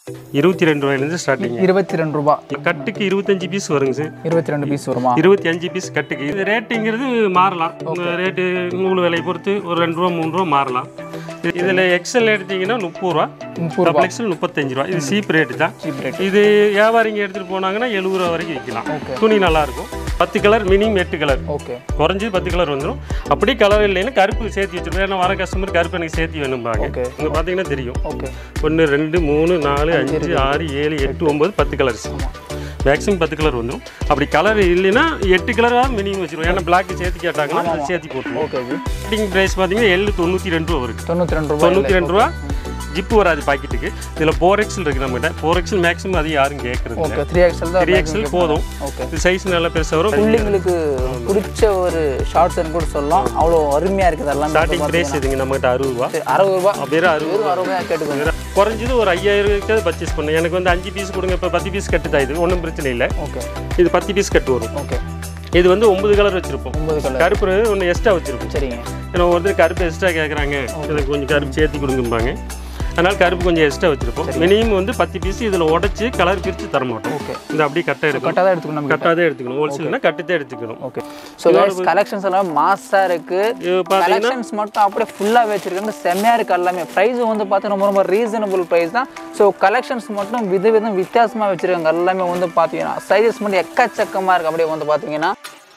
இருபத்தி ரெண்டு ரூபாயிலேருந்து ஸ்டார்டிங் இருபத்தி ரெண்டு ரூபா கட்டுக்கு இருபத்தஞ்சு பீஸ் வருங்க சார் இருபத்தி ரெண்டு பீஸ் வருமா இருபத்தி அஞ்சு பீஸ் கட்டுக்கு இது ரேட்டுங்கிறது மாறலாம் உங்கள் ரேட்டு நூல் விலையை பொறுத்து ஒரு ரெண்டு ரூபா மூணு ரூபா மாறலாம் இதில் எக்ஸல் எடுத்தீங்கன்னா முப்பது ரூபா முப்பது டபுள் எக்ஸல் முப்பத்தஞ்சு ரூபா இது சீப் ரேட்டு தான் சீப் ரேட் இது வியாபாரிங்க எடுத்துகிட்டு போனாங்கன்னா எழுபது ரூபா வரைக்கும் விற்கலாம் Okay. துணி நல்லா இருக்கும் பத்து கலர் மினிமம் எட்டு கலர் ஓகே குறைஞ்சது பத்து கலர் வந்துடும் அப்படியே கலர் இல்லைன்னா கருப்பு சேர்த்து வச்சிருப்போம் ஏன்னா வர கஸ்டமர் கருப்பு எனக்கு சேர்த்து வேணும்பாங்க Okay. இங்கே பார்த்தீங்கன்னா தெரியும் ஓகே ஒன்று ரெண்டு மூணு நாலு அஞ்சு ஆறு ஏழு எட்டு ஒம்பது பத்து கலர்ஸ் மேக்ஸிமம் பத்து கலர் வந்துடும் அப்படி கலர் இல்லைன்னா எட்டு கலராக மினிமம் வச்சிருவோம் ஏன்னா பிளாக் சேர்த்து கேட்டாங்கன்னா அது சேர்த்து போட்டுருவோம் ஓகே ஜி ஸ்டார்டிங் ப்ரைஸ் பார்த்தீங்கன்னா எள்ளு தொண்ணூற்றி ரெண்டு ரூபா வருது தொண்ணூற்றி ரெண்டு ரூபா தொண்ணூற்றி ரெண்டு ரூபா ஜிப்பு வராது பாக்கெட்டுக்கு இதில் ஃபோர் எக்ஸல் இருக்குது நம்மகிட்ட ஃபோர் எக்ஸல் மேக்ஸிமம் அது யாரும் கேட்குறது ஓகே த்ரீ எக்ஸல் தான் த்ரீ எக்ஸல் போதும் ஓகே இது சைஸ் நல்லா பெருசாக வரும் பிள்ளைங்களுக்கு பிடிச்ச ஒரு ஷார்ட்ஸ்னு கூட சொல்லலாம் அவ்வளோ அருமையாக இருக்குது எல்லாமே ஸ்டார்டிங் ப்ரைஸ் இதுங்க நம்மகிட்ட அறுபது ரூபா அறுபது ரூபா வெறும் அறுபது வெறும் அறுபது ரூபாய் கேட்டுக்கோங்க குறைஞ்சது ஒரு ஐயாயிரம் பர்ச்சேஸ் பண்ணேன் எனக்கு வந்து அஞ்சு பீஸ் கொடுங்க இப்போ பத்து பீஸ் கட்டு தான் இது ஒன்றும் பிரச்சனை இல்லை ஓகே இது பத்து பீஸ் கட்டு வரும் ஓகே இது வந்து ஒன்பது கலர் வச்சிருப்போம் ஒன்பது கலர் கருப்பு ஒன்று எக்ஸ்ட்ரா வச்சிருப்போம் சரிங்க ஏன்னா ஒருத்தர் கருப்பு எக்ஸ்ட்ரா கேட்குறாங்க எனக்கு கொஞ்சம் கருப்பு சேர்த்து கொடுங்கும்பாங்க அதனால் கருப்பு கொஞ்சம் எக்ஸ்ட்ரா வச்சிருப்போம் மினிமம் வந்து பத்து பீஸ் இதில் உடச்சி கலர் பிரித்து தர மாட்டோம் ஓகே இந்த அப்படியே கட்டை எடுக்கணும் கரெக்டாக தான் எடுத்துக்கணும் நம்ம கட்டாக தான் எடுத்துக்கணும் ஹோல்சேல்னா கட்டு தான் எடுத்துக்கணும் ஓகே ஸோ கலெக்ஷன்ஸ் எல்லாம் மாஸாக இருக்கு இது பார்த்தீங்கன்னா கலெக்ஷன்ஸ் மட்டும் அப்படியே ஃபுல்லாக வச்சிருக்காங்க செம்மையாக இருக்கு எல்லாமே ப்ரைஸ் வந்து பார்த்தீங்கன்னா ரொம்ப ரொம்ப ரீசனபிள் ப்ரைஸ் தான் ஸோ கலெக்ஷன்ஸ் மட்டும் வித விதம் வித்தியாசமாக வச்சிருக்காங்க எல்லாமே வந்து பார்த்தீங்கன்னா சைஸஸ் மட்டும் எக்கச்சக்கமாக இருக்கு அப்படியே வந்து பார்த்தீங்கன்னா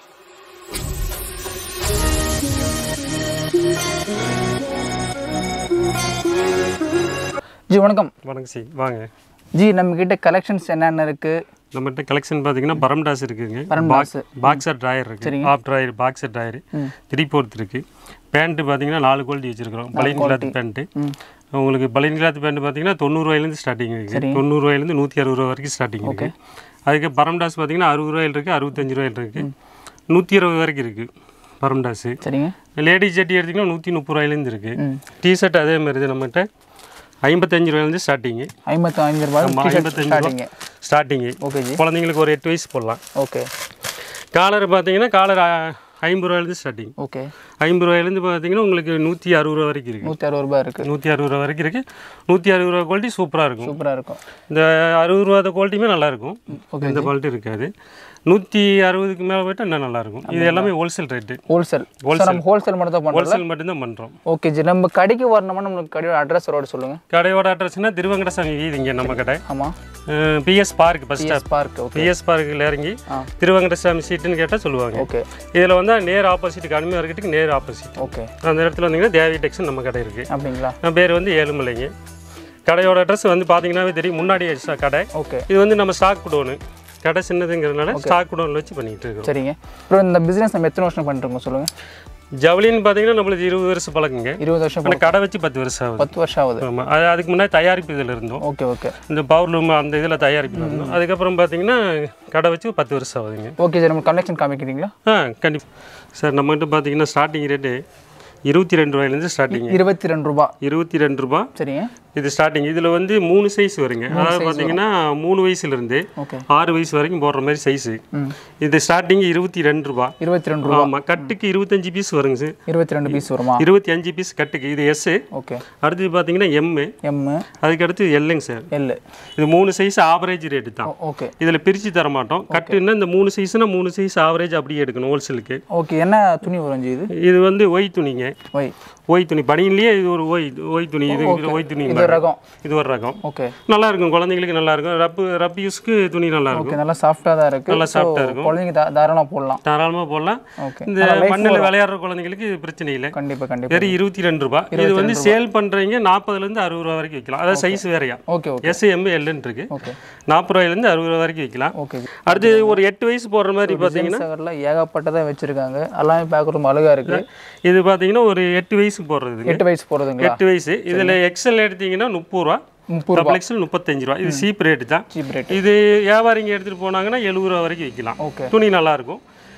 ஜி வணக்கம் வணக்கம் சி வாங்க ஜி நம்ம கிட்ட கலெக்ஷன்ஸ் என்னென்ன இருக்கு நம்மகிட்ட கலெக்ஷன் பார்த்தீங்கன்னா பரம்டாஸ் இருக்குங்க பரம்டாஸ். பாக்ஸர் ட்ராயர் இருக்கு half drawer boxer drawer three fourth இருக்கு பேண்ட் பார்த்தீங்கன்னா நாலு குவாலிட்டி வச்சிருக்கிறோம் பழைய கிளாத் பேண்ட்டு உங்களுக்கு பழைய கிளாத் பேண்ட் பார்த்தீங்கன்னா தொண்ணூறுவாயிலேருந்து ஸ்டார்டிங் இருக்குது தொண்ணூறுவாயிலேருந்து நூற்றி அறுபது ரூபா வரைக்கும் ஸ்டார்டிங் இருக்கு அதுக்கு பரம்டாஸ் பார்த்தீங்கன்னா அறுபது ரூபாயில் இருக்குது அறுபத்தஞ்சு ரூபாயில் இருக்குது நூற்றி இருபது வரைக்கும் இருக்குது பரம்டாஸு சரிங்க லேடிஸ் ஜட்டி எடுத்திங்கன்னா நூற்றி முப்பது ரூபாயிலேருந்து இருக்குது டிஷர்ட் அதே மாதிரி இது நம்மகிட்ட ஐம்பத்தஞ்சு ரூபாயிலேருந்து ஸ்டார்டிங்கு ஐம்பத்தி ஐந்து ரூபாய் ஆமாம் ஐம்பத்தஞ்சு ஸ்டார்டிங்க ரூபா ஸ்டார்டிங்கு ஓகே ஜி குழந்தைங்களுக்கு ஒரு எட்டு வயசு போடலாம் ஓகே காலர் பார்த்தீங்கன்னா காலர் ஐம்பது ரூபாயிலேருந்து ஸ்டார்டிங் ஓகே ஐம்பது ரூபாயிலேருந்து பார்த்தீங்கன்னா உங்களுக்கு நூற்றி அறுபது ரூபா வரைக்கும் இருக்குது நூற்றி அறுபது ரூபாய் இருக்கு நூற்றி அறுபது ரூபா வரைக்கும் இருக்குது நூற்றி அறுபது ரூபா குவாலிட்டி சூப்பராக இருக்கும் சூப்பராக இருக்கும் இந்த அறுபது ரூபா குவாலிட்டியுமே நல்லாயிருக்கும் ஓகே இந்த குவாலிட்டி இருக்காது நூற்றி அறுபதுக்கு மேலே போயிட்டு இன்னும் நல்லாயிருக்கும் இது எல்லாமே ஹோல்சேல் ரேட்டு ஹோல்சேல் ஹோல்சேல் நம்ம ஹோல்சேல் மட்டும் தான் பண்ணுறோம் ஹோல்சேல் மட்டும்தான் பண்ணுறோம் ஓகே ஜி நம்ம கடைக்கு வரணுமா நம்மளுக்கு கடையோட அட்ரஸ் ரோடு சொல்லுங்கள் கடையோட அட்ரஸ்னா திருவங்கடசாமி வீதிங்க நம்ம கடை ஆமாம் PS park bus stop S park okay PS பார்க்கில் இறங்கி ஆ. திருவங்கடசாமி சீட்டுன்னு கேட்டால் சொல்லுவாங்க ஓகே இதில் வந்து நேர் ஆப்போசிட் கடுமை மார்க்கெட்டுக்கு நேர் ஆப்போசிட் ஓகே அந்த இடத்துல வந்தீங்கன்னா தேவி டெக்ஸன் நம்ம கடை இருக்குது அப்படிங்களா என் பேர் வந்து ஏழுமலைங்க கடையோட அட்ரஸ் வந்து பார்த்தீங்கன்னாவே தெரியும் முன்னாடி ச- கடை ஓகே இது வந்து நம்ம ஸ்டாக் குடோனு கடை சின்னதுங்கிறதுனால ஸ்டாக் குடோனில் வச்சு பண்ணிகிட்டு இருக்கோம் சரிங்க அப்புறம் இந்த பிஸ்னஸ் நம்ம எத்தனை வருஷம் பண்ணிருக்கோம் சொல்லுங்கள் ஜவுளின்னு பார்த்தீங்கன்னா நம்மளுக்கு இருபது வருஷம் பழகுங்க இருபது வருஷம் ஆனால் கடை வச்சு பத்து வருஷம் ஆகுது பத்து வருஷம் ஆகுது ஆமாம் அது அதுக்கு முன்னாடி தயாரிப்பு இதில் இருந்தோம் ஓகே ஓகே இந்த பவர்லூம் அந்த இதில் தயாரிப்பில் இருந்தோம் அதுக்கப்புறம் பார்த்தீங்கன்னா கடை வச்சு பத்து வருஷம் ஆகுதுங்க ஓகே சார் நம்ம கலெக்ஷன் காமிக்கிறீங்களா ஆ கண்டிப்பாக சார் நம்மகிட்ட பார்த்தீங்கன்னா ஸ்டார்டிங் ரேட்டு இருபத்தி ரெண்டு ரூபாயிலேருந்து ஸ்டார்டிங் இருபத்தி ரெண்டு ரூபா இருபத்தி ரெண்டு ரூபா சரிங்க இது ஸ்டார்டிங் இதில் வந்து மூணு சைஸ் வருங்க அதாவது பார்த்தீங்கன்னா மூணு வயசுலேருந்து ஓகே ஆறு வயசு வரைக்கும் போடுற மாதிரி சைஸு ம் இது ஸ்டார்டிங் இருபத்தி ரெண்டு ரூபா இருபத்தி ரெண்டு ரூபா ஆமாம் கட்டுக்கு இருபத்தஞ்சு பீஸ் வருங்க சார் இருபத்தி ரெண்டு பீஸ் வருமா இருபத்தி அஞ்சு பீஸ் கட்டுக்கு இது எஸ்ஸு ஓகே அடுத்தது பார்த்தீங்கன்னா எம்மு எம்மு அதுக்கு அடுத்து எல்லுங்க சார் எல் இது மூணு சைஸ் ஆவரேஜ் ரேட்டு தான் ஓகே இதில் பிரித்து தர மாட்டோம் கட்டுன்னா இந்த மூணு சைஸ்னா மூணு சைஸ் ஆவரேஜ் அப்படியே எடுக்கணும் ஹோல்சேலுக்கு ஓகே என்ன துணி வரும் ஜி இது இது வந்து ஒய் துணிங்க ஒய் ஒய் துணி பனியிலேயே இது ஒரு ஒய் ஒய் துணி இது இது ஒய் துணி இது ரகம் இது ஒரு ரகம் ஓகே நல்லா இருக்கும் குழந்தைங்களுக்கு நல்லா இருக்கும் ரப்பு ரப் யூஸ்க்கு துணி நல்லா இருக்கும் ஓகே நல்லா சாஃப்டாக தான் இருக்கு நல்லா So, சாஃப்டாக இருக்கும் குழந்தைங்க தா- தாராளமா போடலாம் தாராளமாக போடலாம் ஓகே இந்த மண்ணில் விளையாடுற குழந்தைங்களுக்கு இது பிரச்சனை இல்லை கண்டிப்பா கண்டிப்பா வெறும் இருபத்தி ரெண்டு ரூபா இது வந்து சேல் பண்ணுறீங்க நாற்பதுலேருந்து அறுபது ரூபா வரைக்கும் விற்கலாம் அதாவது சைஸ் வேறையா ஓகே ஓகே எஸ் எம் எல்லுன்னு இருக்கு ஓகே நாற்பது ரூபாயிலேருந்து அறுபது ரூபா வரைக்கும் விற்கலாம் ஓகே அடுத்து ஒரு எட்டு வயசு போடுற மாதிரி பார்த்தீங்கன்னா சவரில் ஏகப்பட்டதாக வச்சிருக்காங்க எல்லாமே பார்க்க ரொம்ப அழகா இருக்கு இது பார்த்தீங்கன்னா ஒரு எட்டு வயசு போடுறதுங்க எட்டு வயசு போடுறதுங்களா எட்டு வயசு இதில் எக்ஸல் எடுத்தீங்கன்னா முப்பது ரூபா முப்பது டபுள் எக்ஸல் முப்பத்தஞ்சு ரூபா இது சீப் ரேட்டு தான் சீப் ரேட் இது வியாபாரிங்க எடுத்துகிட்டு போனாங்கன்னா எழுபது ரூபா வரைக்கும் விற்கலாம் ஓகே துணி நல்லா இருக்கும்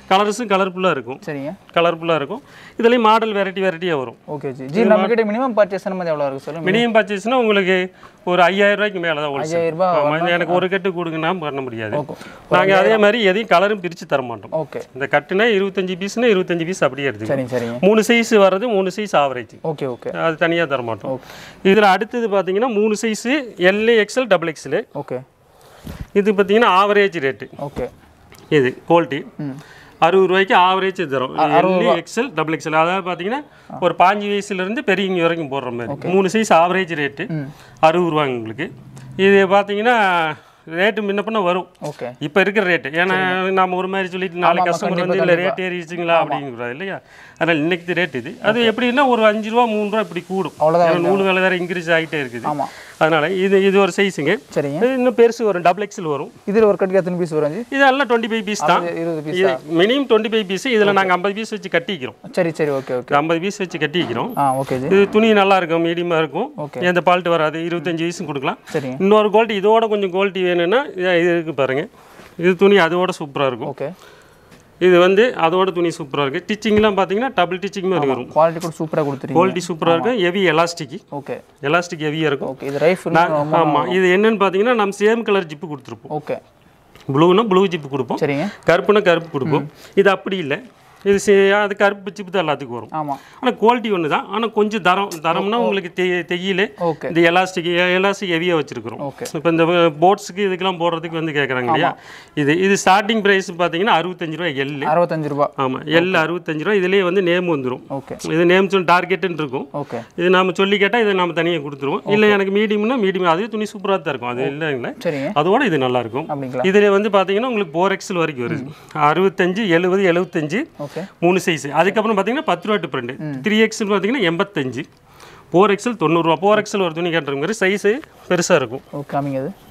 கலர்ஸும் கலர்ஃபுல்லாக இருக்கும் சரிங்க கலர்ஃபுல்லாக இருக்கும் இதுலேயும் மாடல் வெரைட்டி வெரைட்டியாக வரும் ஓகே ஜி ஜி நம்ம கிட்ட மினிமம் பர்ச்சேஸ் மாதிரி எவ்வளோ இருக்கு சொல்லுங்க மினிமம் பர்ச்சேஸ்னால் உங்களுக்கு ஒரு ஐயாயிரம் ரூபாய்க்கு மேலே தான் ஹோல்சேல் ஐயாயிரம் ரூபாய் ஆமாம் எனக்கு ஒரு கட்டு கொடுங்கன்னா பண்ண முடியாது ஓகே நாங்கள் அதே மாதிரி எதையும் கலரும் பிரித்து தர மாட்டோம் ஓகே இந்த கட்டுனா இருபத்தஞ்சி பீஸ்னா இருபத்தஞ்சி பீஸ் அப்படியே எடுத்துக்கணும் சரிங்க சரிங்க மூணு சைஸ் வர்றது மூணு சைஸ் ஆவரேஜ் ஓகே ஓகே அது தனியாக தர மாட்டோம் இதில் அடுத்தது பார்த்தீங்கன்னா மூணு size L XL double XL okay இது பார்த்தீங்கன்னா ஆவரேஜ் ரேட்டு ஓகே இது குவாலிட்டி அறுபது ரூபாய்க்கு ஆவரேஜ் தரும் எல்ஏ எக்ஸ்எல் டபுள் எக்ஸ்எல் அதாவது பார்த்தீங்கன்னா ஒரு பாஞ்சு வயசுலேருந்து பெரியவங்க வரைக்கும் போடுற மாதிரி மூணு சைஸ் ஆவரேஜ் ரேட்டு அறுபது ரூபாங்க உங்களுக்கு இது பார்த்தீங்கன்னா ரேட்டு முன்ன பின்ன வரும் ஓகே இப்போ இருக்கிற ரேட்டு ஏன்னா நம்ம ஒரு மாதிரி சொல்லிட்டு நாளை கஸ்டமர் வந்து இல்லை ரேட் ஏறிச்சுங்களா அப்படிங்கிறாரு இல்லையா அதனால் இன்னைக்கு ரேட் இது அது எப்படின்னா ஒரு அஞ்சு ரூபா மூணு ரூபா இப்படி கூடும் அவ்வளோதான் ஏன்னா நூல் விலை வேறு இன்க்ரீஸ் ஆகிட்டே இருக்குது ஆமாம் அதனால இது இது ஒரு சைஸுங்க சரிங்க இது இன்னும் பெருசு வரும் டபுள் எக்ஸல் வரும் இதில் ஒரு கட்டுக்கு எத்தனை பீஸ் வரும் ஜி இதெல்லாம் டுவெண்ட்டி ஃபைவ் பீஸ் தான் இருபது பீஸ் இது மினிமம் டுவெண்ட்டி ஃபைவ் பீஸ் இதில் நாங்கள் ஐம்பது பீஸ் வச்சு கட்டிக்கிறோம் சரி சரி ஓகே ஓகே ஐம்பது பீஸ் வச்சு கட்டிக்கிறோம் ஆ ஓகே ஜி இது துணி நல்லா இருக்கும் மீடியமாக இருக்கும் Okay. எந்த ஃபால்ட் வராது இருபத்தஞ்சு வயசும் கொடுக்கலாம் சரிங்க இன்னொரு குவாலிட்டி இதோட கொஞ்சம் குவாலிட்டி வேணும்னா இது இது இருக்கு பாருங்க இது துணி அதோட சூப்பராக இருக்கும் ஓகே இது வந்து அதோட துணி சூப்பராக இருக்குது டிச்சிங்லாம் பார்த்தீங்கன்னா டபுள் டிச்சிங் மாதிரி வரும் குவாலிட்டி கூட சூப்பராக கொடுத்துருக்கீங்க குவாலிட்டி சூப்பராக இருக்கும் ஹெவி எலாஸ்டிக் ஓகே எலாஸ்டிக் ஹெவியாக இருக்கும் ஓகே இது ரைஃப் ஆமாம் இது என்னன்னு பார்த்தீங்கன்னா நம்ம சேம் கலர் ஜிப்பு கொடுத்துருப்போம் ஓகே ப்ளூனா ப்ளூ ஜிப்பு கொடுப்போம் சரிங்க கருப்புனா கருப்பு கொடுப்போம் இது அப்படி இல்லை இது சே- அது கருப்பு ஜிப்பு தான் எல்லாத்துக்கும் வரும் ஆமாம் ஆனால் குவாலிட்டி ஒன்று தான் ஆனால் கொஞ்சம் தரம் தரம்னா உங்களுக்கு தெ தெரியல ஓகே இந்த எலாஸ்டிக் எலாஸ்டிக் ஹெவியாக வச்சிருக்கிறோம் ஓகே இப்போ இந்த போட்ஸுக்கு இதுக்கெல்லாம் போடுறதுக்கு வந்து கேட்குறாங்க இல்லையா இது இது ஸ்டார்டிங் ப்ரைஸ் பார்த்தீங்கன்னா அறுபத்தஞ்சு ரூபா எல் அறுபத்தஞ்சு ரூபா ஆமாம் எல் அறுபத்தஞ்சு ரூபா இதுலேயே வந்து நேம் வந்துடும் ஓகே இது நேம் சொல்லி டார்கெட்டுன்னு இருக்கும் ஓகே இது நாம சொல்லி கேட்டால் இதை நம்ம தனியாக கொடுத்துருவோம் இல்லை எனக்கு மீடியம்னா மீடியம் அதே துணி சூப்பராக தான் இருக்கும் அது இல்லைங்களே சரிங்க அதோட இது நல்லா இருக்கும் அப்படிங்களா இதில் வந்து பார்த்தீங்கன்னா உங்களுக்கு போர் எக்ஸல் வரைக்கும் வருது அறுபத்தஞ்சு எழுபது எழுபத்தஞ்சு ஓகே மூணு சைஸ் அதுக்கப்புறம் பார்த்தீங்கன்னா பத்து ரூபா டிஃப்ரெண்ட் த்ரீ எக்ஸல் பார்த்தீங்கன்னா எண்பத்தஞ்சு ஃபோர் எக்ஸல் தொண்ணூறுரூவா ஃபோர் எக்ஸல் ஒரு துணி கேட்டுற மாதிரி சைஸு பெருசாக இருக்கும் ஓகே காமிங்க அது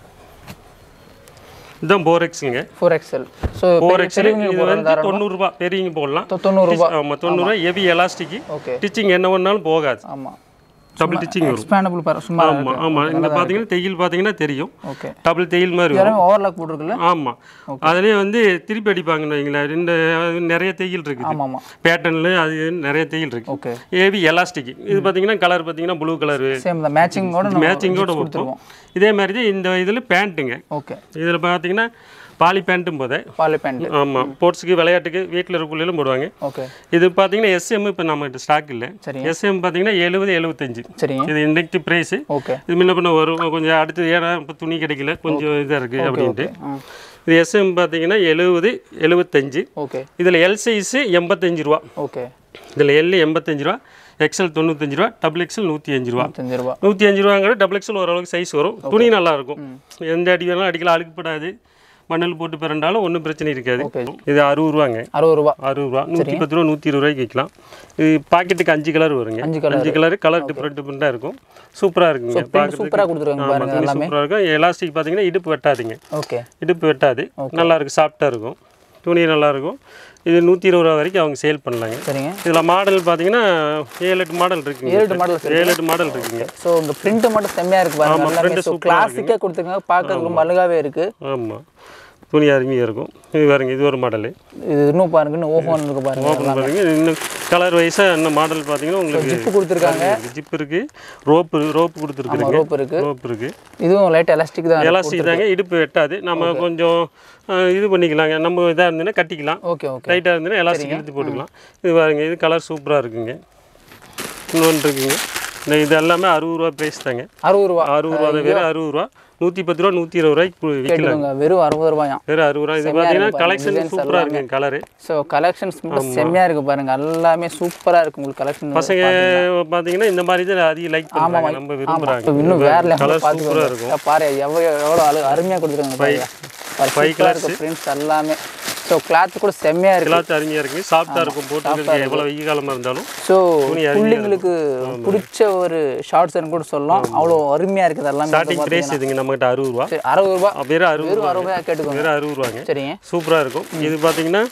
இதுதான் ஃபோர் எக்ஸுங்க four XL so four XL இது வந்து தொண்ணூறுரூவா பெரியவங்க போடலாம் தொண்ணூறுரூபா ஆமாம் தொண்ணூறுரூவா ஹெவி எலாஸ்டிக் ஓகே டிச்சிங் என்ன பண்ணாலும் போகாது ஆமாம் டபுள் டிச்சிங் வரும் எக்ஸ்பேண்டபிள் பாரு சும்மா ஆமாம் ஆமாம் இங்கே பார்த்தீங்கன்னா தையல் பார்த்தீங்கன்னா தெரியும் ஓகே டபுள் தையல் மாதிரி வரும் எல்லாமே ஓவர்லாக் போட்டிருக்குல்ல ஆமாம் அதுலேயே வந்து திருப்பி அடிப்பாங்கன்னு வைங்களேன் ரெண்டு நிறைய தையல் இருக்குது ஆமாம் ஆமாம் பேட்டர்னில் அது நிறைய தையல் இருக்குது ஓகே ஏவி எலாஸ்டிக் இது பார்த்தீங்கன்னா கலர் பார்த்தீங்கன்னா ப்ளூ கலரு சேம் தான் மேட்சிங்கோட நம்ம மேட்சிங்கோட வைப்போம் கொடுத்துருவோம் இதே மாதிரி தான் இந்த இதில் பேண்ட்டுங்க ஓகே இதில் பார்த்தீங்கன்னா பாலி பேண்ட்டும் போதே பாலி பேண்ட் ஆமாம் ஸ்போர்ட்ஸுக்கு விளையாட்டுக்கு வீட்டில் இருக்கக்குள்ளையிலும் போடுவாங்க ஓகே இது பார்த்தீங்கன்னா எஸ்எம் இப்போ நம்மகிட்ட ஸ்டாக் இல்லை சரிங்க. எஸ்எம் பார்த்தீங்கன்னா எழுபது எழுபத்தஞ்சு சரிங்க இது இன்டெக்ட் ப்ரைஸு ஓகே இது முன்ன பின்ன வரும் கொஞ்சம் அடுத்து ஏன்னா இப்போ துணி கிடைக்கல கொஞ்சம் இதாக இருக்குது அப்படின்ட்டு ஆ இது எஸ்எம் பார்த்தீங்கன்னா எழுபது எழுபத்தஞ்சு ஓகே இதில் எல் சைஸு எண்பத்தஞ்சு ரூபா ஓகே இதில் எல் எண்பத்தஞ்சு ரூபா எக்ஸல் தொண்ணூத்தஞ்சு ரூபா டபுள் எக்ஸல் நூற்றி அஞ்சு ரூபா முப்பத்தஞ்சு ரூபா நூற்றி அஞ்சு ரூபாங்கிற டபுள் எக்ஸல் ஓரளவுக்கு சைஸ் வரும் துணி நல்லா இருக்கும் எந்த அடி வேணாலும் அடிக்கலாம் அழுக்குப்படாது மணல் போட்டு பிறண்டாலும் ஒன்றும் பிரச்சனை இருக்காது ஓகே இது அறுபது ரூபாங்க அறுபது ரூபா அறுபது ரூபா நூற்றி பத்து ரூபா நூற்றி இருபது ரூபாய்க்கு விற்கலாம் இது பாக்கெட்டுக்கு அஞ்சு கலர் வருங்க அஞ்சு colour. அஞ்சு கலர் கலர் டிஃப்ரெண்ட் டிஃப்ரெண்ட்டாக இருக்கும் சூப்பராக இருக்குங்க பார்க்குறதுக்கு சூப்பராக கொடுத்துருக்காங்க ஆமாம் பாருங்க துணி எல்லாமே சூப்பராக இருக்கும் எலாஸ்டிக் பார்த்தீங்கன்னா இடுப்பு வெட்டாதுங்க ஓகே இடுப்பு வெட்டாது நல்லா இருக்கும் சாஃப்டாக இருக்கும் துணி நல்லா இருக்கும் இது நூற்றி இருபது ரூபா வரைக்கும் அவங்க சேல் பண்ணலாங்க சரிங்க இதில் மாடல் பார்த்தீங்கன்னா ஏழு எட்டு மாடல் இருக்குங்க ஏழு மாடல்ஸ் ஏழு எட்டு மாடல் இருக்குங்க ஸோ உங்க பிரிண்ட் மட்டும் செம்மையா இருக்கு பாருங்க எல்லாமே ஸோ கிளாசிக்கே கொடுத்துருக்காங்க பார்க்கறதுக்கு ரொம்ப அழகாவே இருக்கு ஆமாம் துணி அருமையாக இருக்கும் இது பாருங்க இது ஒரு மாடல் இது இன்னும் பாருங்க இன்னும் ஓஹோன்னு இருக்கு பாருங்க ஓப்பன் பாருங்க இன்னும் கலர் வைஸாக என்ன மாடல் பார்த்தீங்கன்னா உங்களுக்கு ஜிப்பு கொடுத்துருக்காங்க ஜிப் இருக்கு ரோப்பு ரோப்பு கொடுத்துருக்குறீங்க ரோப் இருக்கு ரோப் இருக்கு இதுவும் லைட் எலாஸ்டிக் தான் எலாஸ்டிக் தாங்க இடுப்பு வெட்டாது நம்ம கொஞ்சம் அஹ், இது பண்ணிக்கலாங்க நம்ம இதாக இருந்ததுன்னா கட்டிக்கலாம் ஓகே ஓகே டைட்டாக இருந்ததுன்னா எலாஸ்டிக் இழுத்து போட்டுக்கலாம் இது பாருங்க இது கலர் சூப்பராக இருக்குங்க இன்னொன்று இருக்குங்க இந்த இது எல்லாமே அறுபது ரூபா ப்ரைஸ் தாங்க அறுபது ரூபா அறுபது ரூபா தான் வெறும் அறுபது ரூபா நூற்றி பத்து ரூபா நூற்றி இருபது ரூபாய்க்கு கு- விற்கலாம் கேட்டுக்கோங்க வெறும் அறுபது ரூபாயாம் வெறும் அறுபது ரூபா இது பார்த்தீங்கன்னா கலெக்ஷன் சூப்பராக இருக்குங்க கலரு ஸோ கலெக்ஷன்ஸ் மட்டும் செம்மையா இருக்கு பாருங்க எல்லாமே சூப்பரா இருக்கு உங்களுக்கு கலெக்ஷன் பசங்க பார்த்தீங்கன்னா இந்த மாதிரி தான் அதிக லைக் பண்ணுறாங்க நம்ம விரும்புகிறாங்க இன்னும் வேற லெவலில் கலர் சூப்பராக இருக்கும் பார்த்துக்கோங்க பாரு எவ்வளோ எவ்வளோ அழு அருமையாக கொடுத்துருக்காங்க பாருங்க சூப்பராக இருக்கு பிரிண்ட்ஸ் எல்லாமே ஸோ கிளாத் கூட செம்மையா இருக்கு கிளாத் அருமையாக இருக்குங்க சாஃப்டாக இருக்கும் போட்டுக்கிறதுக்கு எவ்வளோ வெயில் காலமாக இருந்தாலும் ஸோ துணி அருமையா பிள்ளைங்களுக்கு பிடிச்ச ஒரு ஷார்ட்ஸ்னு கூட சொல்லலாம் அவ்வளோ அருமையா இருக்குது எல்லாமே வந்து ஸ்டார்டிங் ப்ரைஸ் இதுங்க நம்மகிட்ட அறுபது ரூபா சரி, அறுபது ரூபா வெறும் அறுபது வெறும் ரூபா அறுபது ரூபா கேட்டுக்கோங்க வெறும் அறுபது ரூபாங்க சரிங்க சூப்பராக இருக்கும் இது பார்த்தீங்கன்னா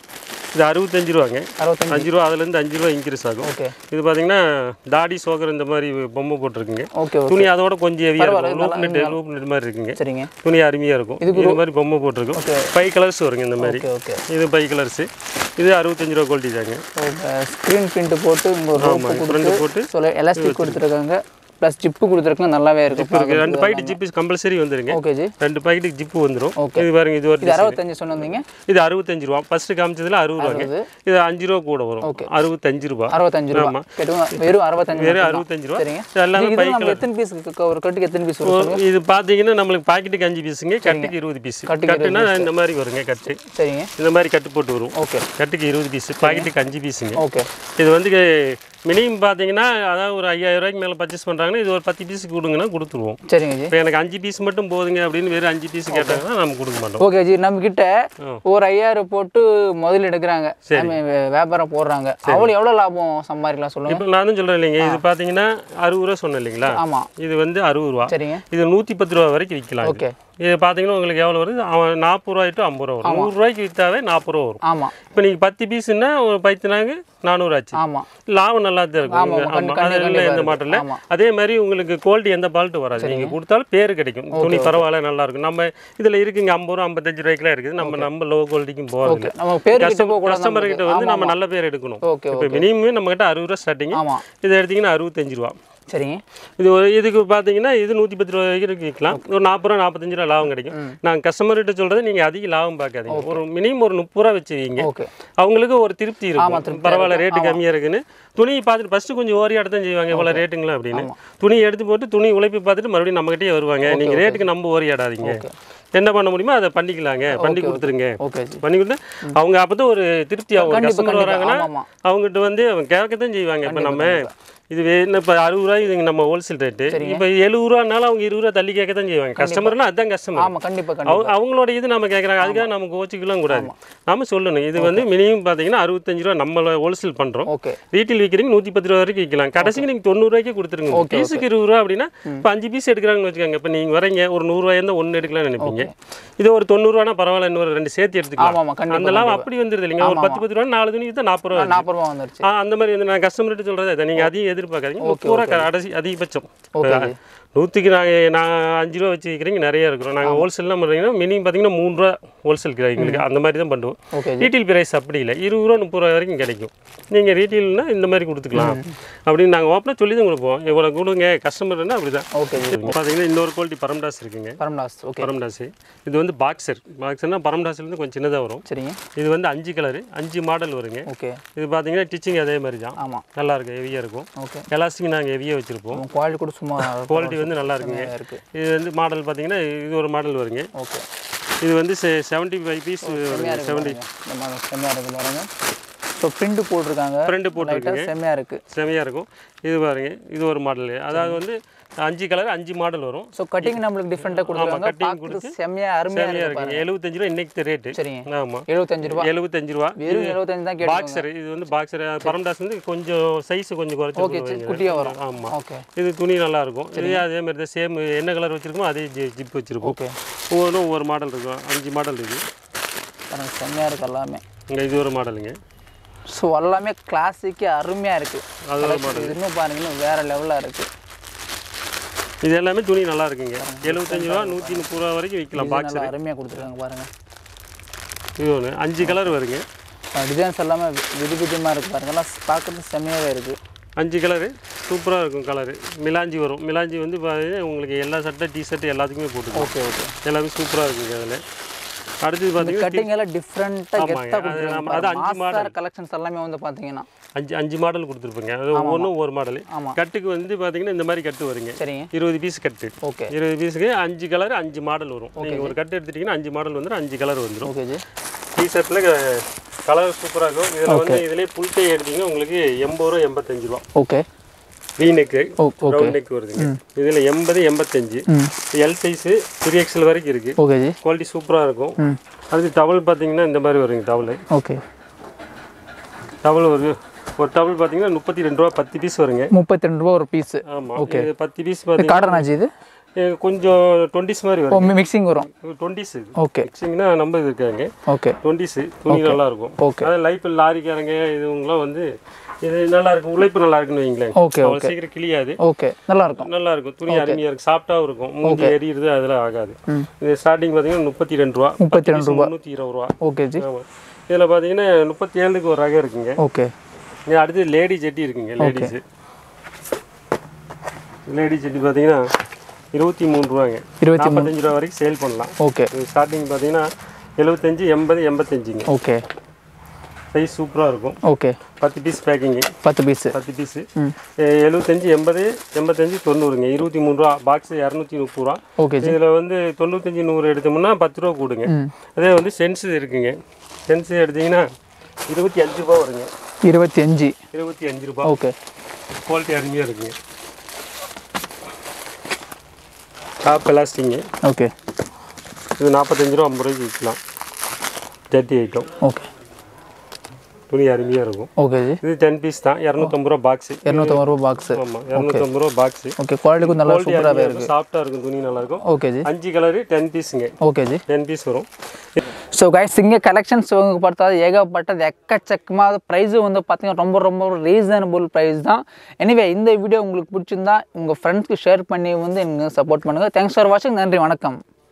இது அறுபத்தஞ்சு ரூபாங்க அறுபத்தஞ்சு அஞ்சு ரூபா அதுலேருந்து அஞ்சு ரூபா இன்க்ரீஸ் ஆகும் ஓகே இது பார்த்தீங்கன்னா தாடி சோகர் இந்த மாதிரி பொம்மை போட்டிருக்குங்க ஓகே ஓகே துணி அதோட கொஞ்சம் ஹெவியாக இருக்கும் லூப் நெட் லூப் நெட் மாதிரி இருக்குங்க சரிங்க துணி அருமையாக இருக்கும் இது மாதிரி பொம்மை போட்டிருக்கும் ஃபைவ் கலர்ஸ் வருங்க இந்த மாதிரி ஓகே ஓகே இது ஃபைவ் கலர்ஸு இது அறுபத்தஞ்சு ரூபா குவாலிட்டி தாங்க ஸ்க்ரீன் பிரிண்ட் போட்டு இங்கே ஒரு ரோப்பு ஃப்ரெண்டு கொடுத்து போட்டு ஸோ எலாஸ்டிக் கொடுத்துருக்காங்க ப்ளஸ் ஜிப்பு கொடுத்துருக்காங்க நல்லாவே இருக்கும் இருக்கு ரெண்டு பாக்கெட் ஜிப்பு கம்பல்சரி வந்துருங்க ஓகே ஜி ரெண்டு பாக்கெட்டுக்கு ஜிப்பு வந்துடும் Okay. இது பாருங்க இது ஒரு இது அறுபத்தஞ்சு சொன்னீங்க இது அறுபத்தஞ்சு ரூபா ஃபர்ஸ்ட் காமிச்சதுல அறுபது ரூபாங்க அறுபது. இது அஞ்சு ரூபா கூட வரும் அறுபத்தஞ்சு ரூபா அறுபத்தஞ்சு ரூபா கேட்டுங்க வெறும் அறுபத்தஞ்சு வெறும் மட்டும்தான். அறுபத்தஞ்சு ரூபா சரிங்க இது எல்லாமே இது பை நம்ம எத்தனை பீஸ் ஒரு கட்டுக்கு எத்தனை பீஸ் வரும் இது பார்த்தீங்கன்னா நம்மளுக்கு பாக்கெட்டுக்கு அஞ்சு பீஸுங்க கட்டுக்கு இருபது பீஸ் கட்டுக்கு கட்டுனா இந்த மாதிரி வருங்க கட்டு சரிங்க இந்த மாதிரி கட்டு போட்டு வரும் ஓகே கட்டுக்கு இருபது பீஸ் பாக்கெட்டுக்கு அஞ்சு பீஸுங்க ஓகே இது வந்து மினிமம் பார்த்தீங்கன்னா அதாவது ஒரு ஐயாயிரம் ரூபாய்க்கு மேலே பர்ச்சேஸ் பண்ணுறாங்கன்னா இது ஒரு பத்து பீஸ் கொடுங்கன்னா கொடுத்துருவோம் சரிங்க ஜி இப்போ எனக்கு அஞ்சு பீஸ் மட்டும் போதுங்க அப்படின்னு வெறும் அஞ்சு பீஸ் கேட்டாங்கன்னா நம்ம கொடுக்க மாட்டோம் ஓகே ஜி நம்ம கிட்ட ஆ. ஒரு ஐயாயிரம் போட்டு முதல் எடுக்கிறாங்க நம்ம வே- வியாபாரம் போடுறாங்க அவ்வளோ எவ்வளோ லாபம் சம்பாதிக்கலாம் சொல்லுங்க இப்போ நான் தான் சொல்கிறேன் இல்லைங்க இது பார்த்தீங்கன்னா அறுபது ரூபா சொன்னேன் இல்லைங்களா ஆமா இது வந்து அறுபது ரூபா சரிங்க இது நூற்றி பத்து ரூபா வரைக்கும் விற்கலாம் இது. ஓகே இது பார்த்தீங்கன்னா உங்களுக்கு எவ்வளோ வருது அவன் நாற்பது ரூபாய் டு ஐம்பது ரூபா வரும் நூறுரூவாய்க்கு விற்றாவே நாற்பது ரூபா வரும் ஆமா இப்போ நீங்கள் பத்து பீஸுன்னா ஒரு பைத்தினாங்க நானூறு ஆச்சு ஆமா லாபம் நல்லா தான் இருக்கும் ஆமா, உங்களுக்கு. கண்டி- ஆமா அதில் கண்டிப்பா எந்த இருக்கு. மாட்டம் இல்லை ஆமா. அதே மாதிரி உங்களுக்கு குவாலிட்டி எந்த பால்ட்டு வராது நீங்கள் கொடுத்தாலும் பேர் கிடைக்கும் துணி பரவாயில்ல நல்லா இருக்கும் நம்ம இதில் இருக்குங்க ஐம்பது ரூபா ஐம்பத்தஞ்சு ரூபாய்க்குலாம் இருக்குது நம்ம நம்ம லோ குவாலிட்டிக்கும் போகிறது ஓகே நம்ம பேர் கிட்ட போக கூடாது கஸ்டமர் கிட்ட வந்து நம்ம நல்ல பேர் எடுக்கணும் ஓகே இப்போ மினிமம் நம்ம கிட்ட அறுபது ரூபா ஸ்டார்டிங் ஆமா இதை எடுத்தீங்கன்னா அறுபத்தஞ்சு ரூபா சரிங்க இது ஒரு இதுக்கு பார்த்தீங்கன்னா இது நூற்றி பத்து ரூபா வரைக்கும் விற்கலாம் ஒரு நாற்பது ரூபா நாற்பத்தஞ்சு ரூபா லாபம் கிடைக்கும் நான் கஸ்டமர்கிட்ட சொல்கிறது நீங்கள் அதிக லாபம் பார்க்காதீங்க ஒரு மினிமம் ஒரு முப்பது ரூபா வச்சு வைங்க ஓகே அவங்களுக்கு ஒரு திருப்தி இருக்கும் பரவாயில்ல ரேட்டு கம்மியாக இருக்குன்னு துணியை பார்த்துட்டு ஃபஸ்ட்டு கொஞ்சம் ஓரி தான் செய்வாங்க இவ்வளோ ரேட்டுங்களா அப்படின்னு துணி எடுத்து போட்டு துணி உழைப்பு பார்த்துட்டு மறுபடியும் நம்மகிட்டயே வருவாங்க நீங்கள் ரேட்டுக்கு நம்ம ஓரி ஆடாதீங்க என்ன பண்ண முடியுமோ அதை பண்ணிக்கலாங்க பண்ணி கொடுத்துருங்க ஓகே ஜி பண்ணி கொடுத்தா அவங்க அப்போ தான் ஒரு திருப்தி ஆகும் கண்டிப்பா, கஸ்டமர் கண்டிப்பா. வராங்கன்னா ஆமா, ஆமா. அவங்ககிட்ட வந்து அவங்க கேட்கத்தான் செய்வாங்க இப்போ நம்ம இது வேணும் இப்போ அறுபது ரூபாய் இதுங்க நம்ம ஹோல்சேல் ரேட்டு இப்போ எழுபது ரூபானாலும் அவங்க இருபது ரூபா தள்ளி கேட்க தான் செய்வாங்க கஸ்டமர்னா அதுதான் கஸ்டமர் ஆமா கண்டிப்பா கண்டிப்பா அவங்க அவங்களோட இது நம்ம கேட்குறாங்க அதுக்காக நம்ம கோச்சிக்கலாம் கூடாது நாம சொல்லணும் இது வந்து மினிமம் பார்த்தீங்கன்னா அறுபத்தஞ்சு ரூபா நம்ம ஹோல்சேல் பண்ணுறோம் ஓகே ரீட்டைல் விற்கிறீங்க நூற்றி பத்து ரூபா வரைக்கும் விற்கலாம் கடைசிக்கு நீங்கள் தொண்ணூறுரூவாய்க்கு கொடுத்துருங்க பீஸுக்கு இருபது ரூபா அப்படின்னா இப்போ அஞ்சு பீஸ் எடுக்கிறாங்கன்னு வச்சுக்கோங்க இப்போ நீங்கள் வரீங்க ஒரு நூறுரூவாய் இருந்தால் ஒன்று எடுக்கலாம்னு நினைப்பீங்க இது ஒரு தொண்ணூறுவானா பரவாயில்ல இன்னொரு ரெண்டு சேர்த்து எடுத்துக்கலாம் ஆமா ஆமா கண்டிப்பா அந்த லாபம் அப்படி வந்துருது இல்லைங்க ஒரு பத்து பத்து ரூபா நாலு துணி வித்தா நாற்பது ரூபா வருது. நாற்பது ரூபா வந்துருச்சு ஆ, அந்த மாதிரி வந்து நான் கஸ்டமர்கிட்ட சொல்கிறது அதை நீங்கள் அதிகம் எதிர்பார்க்காதீங்க முப்பது ரூபா கடைசி அதிகபட்சம் ஓகே ஆ, நூற்றுக்கு நாங்கள் நான் அஞ்சு ரூபா வச்சு விற்கிறீங்க நிறைய இருக்கிறோம் நாங்கள் ஹோல்சேல்லாம் பண்ணுறீங்கன்னா மினிமம் பார்த்தீங்கன்னா மூணு ரூபா ஹோல்சேல் எங்களுக்கு அந்த மாதிரி தான் பண்ணுவோம் ஓகே ரீட்டைல் பிரைஸ் அப்படி இல்லை இருபது ரூபா முப்பது ரூபா வரைக்கும் கிடைக்கும் நீங்கள் ரீட்டெயில்னா இந்த மாதிரி கொடுத்துக்கலாம் அப்படின்னு நாங்கள் ஓப்பனாக சொல்லி தான் கொடுப்போம் இவ்வளோ கொடுங்க கஸ்டமர்னா அப்படி தான் ஓகே ஜி பார்த்தீங்கன்னா இன்னொரு குவாலிட்டி பரம்டாஸ் இருக்குங்க பரம்லாஸ் ஓகே பரம்டாஸ் இது வந்து பாக்ஸர் பாக்ஸர்னா பரம்டாஸ்லேருந்து கொஞ்சம் சின்னதாக வரும் சரிங்க இது வந்து அஞ்சு கலரு அஞ்சு மாடல் வருங்க ஓகே இது பார்த்தீங்கன்னா டிச்சிங் அதே மாதிரி தான் ஆமா நல்லா இருக்கும் ஹெவியாக இருக்கும் ஓகே எலாஸ்டிக் நாங்கள் ஹெவியாக வச்சுருப்போம் குவாலிட்டி கூட சும்மா குவாலிட்டி வந்து நல்லா இருக்குங்க இருக்கு இது வந்து மாடல் பார்த்தீங்கன்னா இது ஒரு மாடல் வருங்க ஓகே இது வந்து செவன்ட்டி ஃபைவ் பீஸ் வருங்க செவன்ட்டி நம்ம செம்மையா இருக்கு பாருங்க ஸோ பிரிண்ட் போட்டிருக்காங்க ஃப்ரெண்டு போட்டிருக்கு லைட்டாக செம்மையா இருக்கு செமையாக இருக்கும் இது பாருங்க இது ஒரு மாடல் அதாவது வந்து அஞ்சு கலர் அஞ்சு மாடல் வரும் ஸோ கட்டிங் நம்மளுக்கு டிஃப்ரெண்ட்டாக கொடுத்துருக்காங்க cutting பார்க்குறது செம்மையா அருமையா செமையாக இருக்கு இருக்குங்க எழுபத்தஞ்சு ரூபா இன்னைக்கு ரேட்டு சரிங்க ஆமாம் எழுபத்தஞ்சு ரூபா எழுபத்தஞ்சு ரூபா வெறும் எழுபத்தஞ்சு தான் கேட்டு பாக்ஸர் இது வந்து பாக்ஸர் பரம்டாஸ் வந்து கொஞ்சம் சைஸ் கொஞ்சம் ஓகே குறைச்சி குட்டியா வரும் ஆமாம் ஓகே இது துணி நல்லா இருக்கும் இதே அதே மாதிரி தான் சேம் என்ன கலர் வச்சிருக்கோமோ அதே ஜிப் வச்சிருப்போம் ஓகே ஒவ்வொன்றும் ஒவ்வொரு மாடல் இருக்கும் அஞ்சு மாடல் இருக்குது பாருங்க செம்மையா இருக்கு எல்லாமே இங்கே இது ஒரு மாடலுங்க ஸோ எல்லாமே கிளாசிக்கு அருமையா இருக்கு அது ஒரு Collection இது இன்னும் பாருங்க இன்னும் வேற லெவலா இருக்கு இது எல்லாமே துணி நல்லா இருக்குங்க எழுபத்தஞ்சு ரூபா நூற்றி முப்பது ரூபா வரைக்கும் விற்கலாம் இது பாக்ஸ் நல்லா அருமையா கொடுத்துருக்காங்க பாருங்க இது ஒன்று அஞ்சு கலர் வருங்க டிசைன்ஸ் எல்லாமே விதி விதமாக இருக்கு பாருங்க எல்லாம் பார்க்கறது செம்மையாவே இருக்கு அஞ்சு கலரு சூப்பராக இருக்கும் கலரு மிலாஞ்சி வரும் மிலாஞ்சி வந்து பார்த்தீங்கன்னா உங்களுக்கு எல்லா சட்டை டிஷர்ட் எல்லாத்துக்குமே போட்டுக்கலாம் ஓகே ஓகே எல்லாமே சூப்பராக இருக்குங்க அதில் அடுத்தது பார்த்தீங்கன்னா கட்டிங் எல்லாம் டிஃப்ரெண்ட்டாக ஆமாங்க. கெத்தாக அது நம்ம- அது அஞ்சு கொடுத்துருக்காங்க கலெக்ஷன்ஸ் எல்லாமே வந்து பார்த்தீங்கன்னா அஞ்சு அஞ்சு மாடல் கொடுத்துருப்பேங்க அது ஒவ்வொன்றும் ஒரு மாடல் ஆமா. கட்டுக்கு வந்து பார்த்தீங்கன்னா இந்த மாதிரி கட்டு வருங்க சரிங்க இருபது பீஸ் கட்டு ஓகே இருபது பீஸுக்கு அஞ்சு கலர் அஞ்சு மாடல் வரும் நீங்கள் ஒரு கட்டு எடுத்துட்டிங்கன்னா அஞ்சு மாடல் வந்துடும் அஞ்சு கலர் வந்துடும் ஓகே ஜி டிஷர்ட்டில் கலர் சூப்பராக இருக்கும் இதில் வந்து இதிலே புல் டை எடுத்தீங்கன்னா உங்களுக்கு எண்பது ரூபா எண்பத்தஞ்சு ரூபா okay V neck oh okay round neck வருதுங்க இதில் எண்பது எண்பத்தஞ்சு ம் எல் சைஸு த்ரீ எக்ஸல் வரைக்கும் இருக்குது ஓகே ஜி குவாலிட்டி சூப்பராக இருக்கும் ம் அடுத்து டவல் பார்த்தீங்கன்னா இந்த மாதிரி வருங்க டவல் ஓகே டவல் ஒரு ஒரு டவல் பார்த்தீங்கன்னா முப்பத்தி ரெண்டு ரூபா பத்து பீஸ் வருங்க முப்பத்தி ரெண்டு ரூபா ஒரு பீஸு ஆமாம் இது பத்து பீஸ் பார்த்தீங்கன்னா காட்டன் ஆச்சு இது இது கொஞ்சம் டுவெண்ட்டிஸ் மாதிரி ஓ வரும் மிக்சிங் வரும் டுவெண்ட்டிஸ் இது ஓகே மிக்சிங்னா நம்ம இது இருக்காங்க ஓகே டுவெண்ட்டிஸ் துணி நல்லா இருக்கும் Okay. அதாவது லைஃப் லாரிக்காரங்க இதுவங்களாம் வந்து இது நல்லா இருக்கும் உழைப்பு நல்லா இருக்குன்னு வைங்களேன் Okay, அவ்வளோ சீக்கிரம் கிளியாது ஓகே நல்லா இருக்கும் நல்லா இருக்கும் துணி அருமையாக இருக்கும் சாஃப்டாகவும் இருக்கும் மூஞ்சி எரியுறது அதெல்லாம் ஆகாது இது ஸ்டார்டிங் பார்த்தீங்கன்னா முப்பத்தி ரெண்டு ரூபா முப்பத்தி ரெண்டு ரூபா முந்நூற்றி இருபது ரூபா ஓகே ஜி ஆமாம் இதில் பார்த்தீங்கன்னா முப்பத்தி ஏழுக்கு ஒரு ரகம் இருக்குங்க ஓகே இது அடுத்து லேடி ஜெட்டி இருக்குங்க லேடிஸு லேடி ஜெட்டி பார்த்தீங்கன்னா இருபத்தி மூணு ரூபாங்க இருபத்தி நாற்பத்தஞ்சு ரூபா வரைக்கும் சேல் பண்ணலாம் ஓகே இது ஸ்டார்டிங் பார்த்தீங்கன்னா எழுபத்தஞ்சு எண்பது எண்பத்தஞ்சுங்க ஓகே சைஸ் சூப்பராக இருக்கும் ஓகே பத்து பீஸ் பேக்கிங்கு பத்து பீஸு பத்து பீஸு ம் எழுபத்தஞ்சு எண்பது எண்பத்தஞ்சு தொண்ணூறுங்க இருபத்தி மூணு ரூபா பாக்ஸ் இரநூத்தி முப்பது ரூபா ஓகே ஜி இதில் வந்து தொண்ணூத்தஞ்சு நூறு எடுத்தோம்னா பத்து ரூபா கொடுங்க ம் அதே வந்து சென்ஸ் இருக்குங்க சென்ஸ் எடுத்தீங்கன்னா இருபத்தி அஞ்சு ரூபா வருங்க இருபத்தி அஞ்சு இருபத்தி அஞ்சு ரூபா ஓகே குவாலிட்டி அருமையாக இருக்குங்க டாப் பிளாஸ்டிங்க ஓகே இது நாற்பத்தஞ்சு ரூபா ஐம்பது ரூபாய்க்கு விற்கலாம் ஜட்டி ஐட்டம் ஓகே துணி அருமையாக இருக்கும் ஓகே ஜி இது டென் பீஸ் தான் இரநூத்தம்பது ரூபா பாக்ஸு இரநூத்தம்பது ரூபா பாக்ஸு ஆமாம் இரநூத்தம்பது ரூபா பாக்ஸு ஓகே குவாலிட்டி கொஞ்சம் நல்லா குவாலிட்டி சூப்பராகவே அருமையாக இருக்கு இருக்கும் சாஃப்டாக இருக்கும் துணி நல்லா இருக்கும் ஓகே ஜி அஞ்சு கலரு டென் பீஸுங்க ஓகே ஜி டென் பீஸ் வரும் ஸோ கைஸ் இங்கே கலெக்ஷன்ஸ் வந்து பார்த்தா ஏகப்பட்டது எக்கச்சக்கமாக ப்ரைஸு வந்து பார்த்தீங்கன்னா ரொம்ப ரொம்ப ரீசனபிள் ப்ரைஸ் தான் எனிவே இந்த வீடியோ உங்களுக்கு பிடிச்சிருந்தா உங்கள் ஃப்ரெண்ட்ஸ்க்கு ஷேர் பண்ணி வந்து எனக்கு சப்போர்ட் பண்ணுங்கள் தேங்க்ஸ் ஃபார் வாட்சிங் நன்றி வணக்கம்